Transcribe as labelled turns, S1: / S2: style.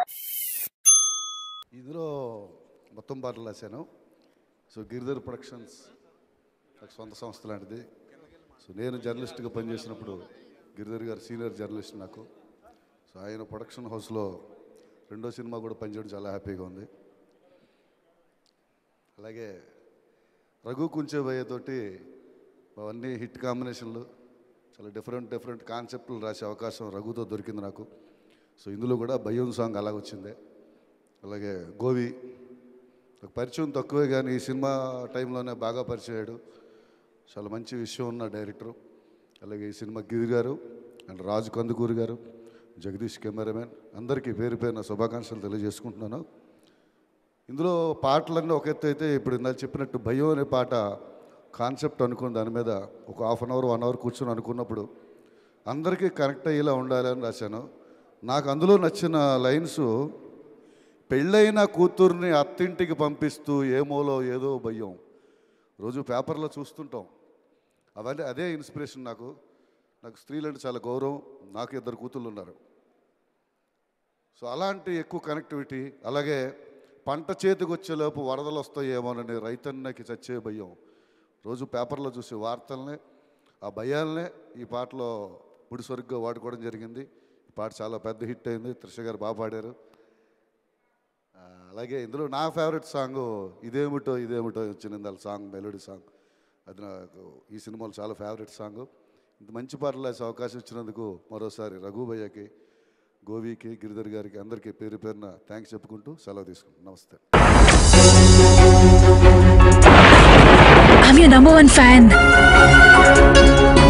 S1: ఇందులో మొత్తం పాటలు రాశాను సో గిరిధర్ ప్రొడక్షన్స్ నాకు సొంత సంస్థ లాంటిది సో నేను జర్నలిస్ట్గా పనిచేసినప్పుడు గిరిధర్ గారు సీనియర్ జర్నలిస్ట్ నాకు సో ఆయన ప్రొడక్షన్ హౌస్లో రెండో సినిమా కూడా పనిచేయడం చాలా హ్యాపీగా ఉంది అలాగే రఘు కుంచేబయ్యతోటి అవన్నీ హిట్ కాంబినేషన్లు చాలా డిఫరెంట్ డిఫరెంట్ కాన్సెప్ట్లు రాసే అవకాశం రఘుతో దొరికింది నాకు సో ఇందులో కూడా భయం సాంగ్ అలాగ వచ్చింది అలాగే గోవి నాకు పరిచయం తక్కువే కానీ ఈ సినిమా టైంలోనే బాగా పరిచయం అయ్యాడు చాలా మంచి విషయం ఉన్న డైరెక్టరు అలాగే ఈ సినిమా గిరి గారు అండ్ రాజు కందుకూరి గారు జగదీష్ కెమెరామెన్ అందరికీ పేరు పేరున శుభాకాంక్షలు తెలియజేసుకుంటున్నాను ఇందులో పాటలన్నీ ఒక ఎత్తు అయితే ఇప్పుడు ఇందాక చెప్పినట్టు భయం అనే పాట కాన్సెప్ట్ అనుకుని దాని మీద ఒక half an hour one hour కూర్చొని అనుకున్నప్పుడు అందరికీ కనెక్ట్ అయ్యేలా ఉండాలి అని రాశాను నాకు అందులో నచ్చిన లైన్స్ పెళ్ళైన కూతుర్ని అత్తింటికి పంపిస్తూ ఏమోలో ఏదో భయం రోజు పేపర్లో చూస్తుంటాం అవన్నీ అదే ఇన్స్పిరేషన్ నాకు నాకు స్త్రీలంటే చాలా గౌరవం నాకు ఇద్దరు కూతుళ్ళు ఉన్నారు సో అలాంటి ఎక్కువ కనెక్టివిటీ అలాగే పంట చేతికి వచ్చేలోపు వరదలు వస్తాయేమోనని రైతన్నకి చచ్చే భయం రోజు పేపర్లో చూసే వార్తల్నే ఆ భయాలనే ఈ పాటలో పుడిసొరుగ్గా వాడుకోవడం జరిగింది ఈ పాట చాలా పెద్ద హిట్ అయింది త్రిష గారు బాగా పాడారు ఆ, అలాగే ఇందులో నా ఫేవరెట్ సాంగ్ ఇదేమిటో ఇదేమిటో వచ్చింది వాళ్ళ సాంగ్ మెలోడీ సాంగ్ అది నాకు ఈ సినిమాలో చాలా ఫేవరెట్ సాంగ్ ఇంత మంచి పాటలు రాసే అవకాశం ఇచ్చినందుకు మరోసారి రఘుభయ్యకి గోవికి గిరిధర్ గారికి అందరికీ పేరు పేరున థ్యాంక్స్ చెప్పుకుంటూ సెలవు తీసుకుంటాను నమస్తే
S2: I'm your number one fan.